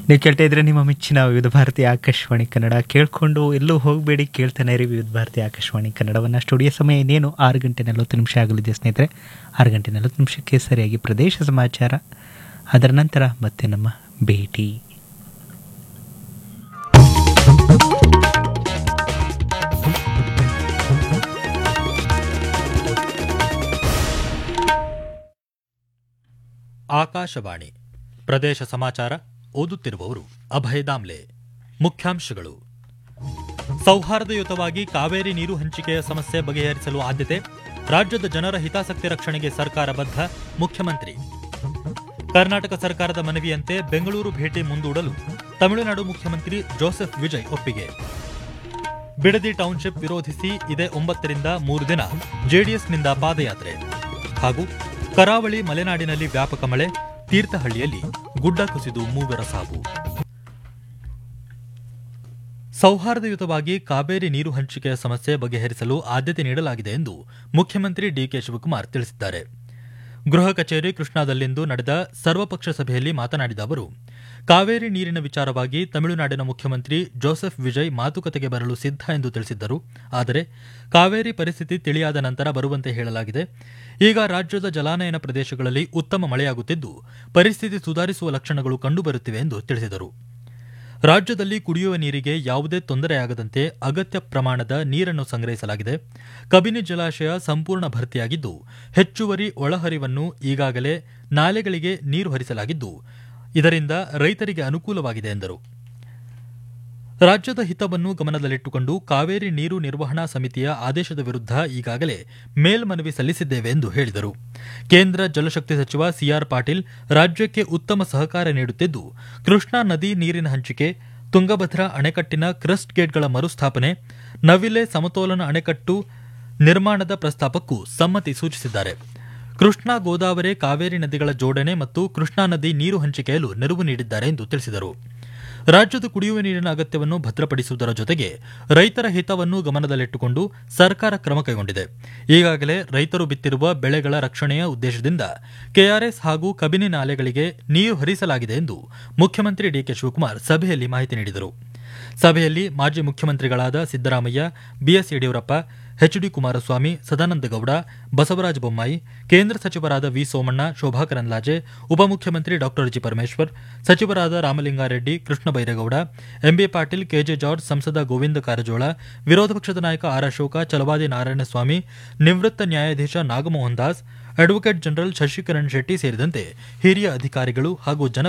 ನೀವು ಕೇಳ್ತಾ ಇದ್ರೆ ನಿಮ್ಮ ಮೆಚ್ಚಿನ ವಿವಿಧ ಭಾರತಿ ಆಕಾಶವಾಣಿ ಕನ್ನಡ ಕೇಳ್ಕೊಂಡು ಎಲ್ಲೂ ಹೋಗಬೇಡಿ ಕೇಳ್ತಾನೆ ಇರಿ ವಿವಿಧ ಭಾರತಿ ಆಕಾಶವಾಣಿ ಕನ್ನಡವನ್ನು ಸ್ಟುಡಿಯೋ ಸಮಯ ಇನ್ನೇನು ಆರು ಗಂಟೆ ನಲವತ್ತು ನಿಮಿಷ ಆಗಲಿದೆ ಸ್ನೇಹಿತರೆ ಆರು ಗಂಟೆ ನಲವತ್ತು ನಿಮಿಷಕ್ಕೆ ಸರಿಯಾಗಿ ಪ್ರದೇಶ ಸಮಾಚಾರ ಅದರ ನಂತರ ಮತ್ತೆ ನಮ್ಮ ಭೇಟಿ ಆಕಾಶವಾಣಿ ಪ್ರದೇಶ ಸಮಾಚಾರ ಓದುತ್ತಿರುವವರು ಅಭಯ ದಾಮ್ಲೆ ಮುಖ್ಯಾಂಶಗಳು ಸೌಹಾರ್ದಯುತವಾಗಿ ಕಾವೇರಿ ನೀರು ಹಂಚಿಕೆಯ ಸಮಸ್ಯೆ ಬಗೆಹರಿಸಲು ಆದ್ಯತೆ ರಾಜ್ಯದ ಜನರ ಹಿತಾಸಕ್ತಿ ರಕ್ಷಣೆಗೆ ಸರ್ಕಾರ ಬದ್ಧ ಮುಖ್ಯಮಂತ್ರಿ ಕರ್ನಾಟಕ ಸರ್ಕಾರದ ಮನವಿಯಂತೆ ಬೆಂಗಳೂರು ಭೇಟಿ ಮುಂದೂಡಲು ತಮಿಳುನಾಡು ಮುಖ್ಯಮಂತ್ರಿ ಜೋಸೆಫ್ ವಿಜಯ್ ಒಪ್ಪಿಗೆ ಬಿಡದಿ ಟೌನ್ಶಿಪ್ ವಿರೋಧಿಸಿ ಇದೇ ಒಂಬತ್ತರಿಂದ ಮೂರು ದಿನ ಜೆಡಿಎಸ್ನಿಂದ ಪಾದಯಾತ್ರೆ ಹಾಗೂ ಕರಾವಳಿ ಮಲೆನಾಡಿನಲ್ಲಿ ವ್ಯಾಪಕ ಮಳೆ ತೀರ್ಥಹಳ್ಳಿಯಲ್ಲಿ ಗುಡ್ಡ ಕುಸಿದು ಮೂವರ ಸಾವು ಸೌಹಾರ್ದಯುತವಾಗಿ ಕಾವೇರಿ ನೀರು ಹಂಚಿಕೆಯ ಸಮಸ್ಯೆ ಬಗೆಹರಿಸಲು ಆದ್ಯತೆ ನೀಡಲಾಗಿದೆ ಎಂದು ಮುಖ್ಯಮಂತ್ರಿ ಡಿಕೆ ಶಿವಕುಮಾರ್ ತಿಳಿಸಿದ್ದಾರೆ ಗೃಹ ಕಚೇರಿ ಕೃಷ್ಣಾದಲ್ಲಿಂದು ನಡೆದ ಸರ್ವಪಕ್ಷ ಸಭೆಯಲ್ಲಿ ಮಾತನಾಡಿದ ಅವರು ಕಾವೇರಿ ನೀರಿನ ವಿಚಾರವಾಗಿ ತಮಿಳುನಾಡಿನ ಮುಖ್ಯಮಂತ್ರಿ ಜೋಸೆಫ್ ವಿಜಯ್ ಮಾತುಕತೆಗೆ ಬರಲು ಸಿದ್ಧ ಎಂದು ತಿಳಿಸಿದ್ದರು ಆದರೆ ಕಾವೇರಿ ಪರಿಸ್ಥಿತಿ ತಿಳಿಯಾದ ನಂತರ ಬರುವಂತೆ ಹೇಳಲಾಗಿದೆ ಈಗ ರಾಜ್ಯದ ಜಲಾನಯನ ಪ್ರದೇಶಗಳಲ್ಲಿ ಉತ್ತಮ ಮಳೆಯಾಗುತ್ತಿದ್ದು ಪರಿಸ್ಥಿತಿ ಸುಧಾರಿಸುವ ಲಕ್ಷಣಗಳು ಕಂಡುಬರುತ್ತಿವೆ ಎಂದು ತಿಳಿಸಿದರು ರಾಜ್ಯದಲ್ಲಿ ಕುಡಿಯುವ ನೀರಿಗೆ ಯಾವುದೇ ತೊಂದರೆಯಾಗದಂತೆ ಅಗತ್ಯ ಪ್ರಮಾಣದ ನೀರನ್ನು ಸಂಗ್ರಹಿಸಲಾಗಿದೆ ಕಬಿನಿ ಜಲಾಶಯ ಸಂಪೂರ್ಣ ಭರ್ತಿಯಾಗಿದ್ದು ಹೆಚ್ಚುವರಿ ಒಳಹರಿವನ್ನು ಈಗಾಗಲೇ ನಾಲೆಗಳಿಗೆ ನೀರು ಹರಿಸಲಾಗಿದ್ದು ಇದರಿಂದ ರೈತರಿಗೆ ಅನುಕೂಲವಾಗಿದೆ ಎಂದರು ರಾಜ್ಯದ ಹಿತವನ್ನು ಗಮನದಲ್ಲಿಟ್ಟುಕೊಂಡು ಕಾವೇರಿ ನೀರು ನಿರ್ವಹಣಾ ಸಮಿತಿಯ ಆದೇಶದ ವಿರುದ್ಧ ಈಗಾಗಲೇ ಮೇಲ್ಮನವಿ ಸಲ್ಲಿಸಿದ್ದೇವೆ ಎಂದು ಹೇಳಿದರು ಕೇಂದ್ರ ಜಲಶಕ್ತಿ ಸಚಿವ ಸಿಆರ್ ಪಾಟೀಲ್ ರಾಜ್ಯಕ್ಕೆ ಉತ್ತಮ ಸಹಕಾರ ನೀಡುತ್ತಿದ್ದು ಕೃಷ್ಣಾ ನದಿ ನೀರಿನ ಹಂಚಿಕೆ ತುಂಗಭದ್ರಾ ಅಣೆಕಟ್ಟಿನ ಕ್ರಸ್ಟ್ ಗೇಟ್ಗಳ ಮರುಸ್ಥಾಪನೆ ನವಿಲೆ ಸಮತೋಲನ ಅಣೆಕಟ್ಟು ನಿರ್ಮಾಣದ ಪ್ರಸ್ತಾಪಕ್ಕೂ ಸಮ್ಮತಿ ಸೂಚಿಸಿದ್ದಾರೆ ಕೃಷ್ಣಾ ಗೋದಾವರಿ ಕಾವೇರಿ ನದಿಗಳ ಜೋಡಣೆ ಮತ್ತು ಕೃಷ್ಣಾ ನದಿ ನೀರು ಹಂಚಿಕೆಯಲು ನೆರವು ನೀಡಿದ್ದಾರೆ ಎಂದು ತಿಳಿಸಿದರು ರಾಜ್ಯದ ಕುಡಿಯುವ ನೀರಿನ ಅಗತ್ಯವನ್ನು ಭದ್ರಪಡಿಸುವುದರ ಜೊತೆಗೆ ರೈತರ ಹಿತವನ್ನು ಗಮನದಲ್ಲಿಟ್ಟುಕೊಂಡು ಸರ್ಕಾರ ಕ್ರಮ ಕೈಗೊಂಡಿದೆ ಈಗಾಗಲೇ ರೈತರು ಬಿತ್ತಿರುವ ಬೆಳೆಗಳ ರಕ್ಷಣೆಯ ಉದ್ದೇಶದಿಂದ ಕೆಆರ್ಎಸ್ ಹಾಗೂ ಕಬಿನಿ ನಾಲೆಗಳಿಗೆ ನೀರು ಹರಿಸಲಾಗಿದೆ ಎಂದು ಮುಖ್ಯಮಂತ್ರಿ ಡಿಕೆ ಶಿವಕುಮಾರ್ ಸಭೆಯಲ್ಲಿ ಮಾಹಿತಿ ನೀಡಿದರು ಸಭೆಯಲ್ಲಿ ಮಾಜಿ ಮುಖ್ಯಮಂತ್ರಿಗಳಾದ ಸಿದ್ದರಾಮಯ್ಯ ಬಿಎಸ್ ಯಡಿಯೂರಪ್ಪ ಎಚ್ಡಿ ಕುಮಾರಸ್ವಾಮಿ ಸದಾನಂದ ಗೌಡ ಬಸವರಾಜ ಬೊಮ್ಮಾಯಿ ಕೇಂದ್ರ ಸಚಿವರಾದ ವಿ ಸೋಮಣ್ಣ ಶೋಭಾ ಕರಂದ್ಲಾಜೆ ಉಪಮುಖ್ಯಮಂತ್ರಿ ಡಾ ಜಿ ಪರಮೇಶ್ವರ್ ಸಚಿವರಾದ ರಾಮಲಿಂಗಾರೆಡ್ಡಿ ಕೃಷ್ಣ ಬೈರೇಗೌಡ ಎಂಬಿ ಪಾಟೀಲ್ ಕೆಜೆ ಜಾರ್ಜ್ ಸಂಸದ ಗೋವಿಂದ ಕಾರಜೋಳ ವಿರೋಧ ಪಕ್ಷದ ನಾಯಕ ಆರ್ ಅಶೋಕ ಚಲವಾದಿ ನಾರಾಯಣಸ್ವಾಮಿ ನಿವೃತ್ತ ನ್ಯಾಯಾಧೀಶ ನಾಗಮೋಹನ್ ದಾಸ್ ಅಡ್ವೊಕೇಟ್ ಜನರಲ್ ಶಶಿಕರಣ್ ಶೆಟ್ಟಿ ಸೇರಿದಂತೆ ಹಿರಿಯ ಅಧಿಕಾರಿಗಳು ಹಾಗೂ ಜನ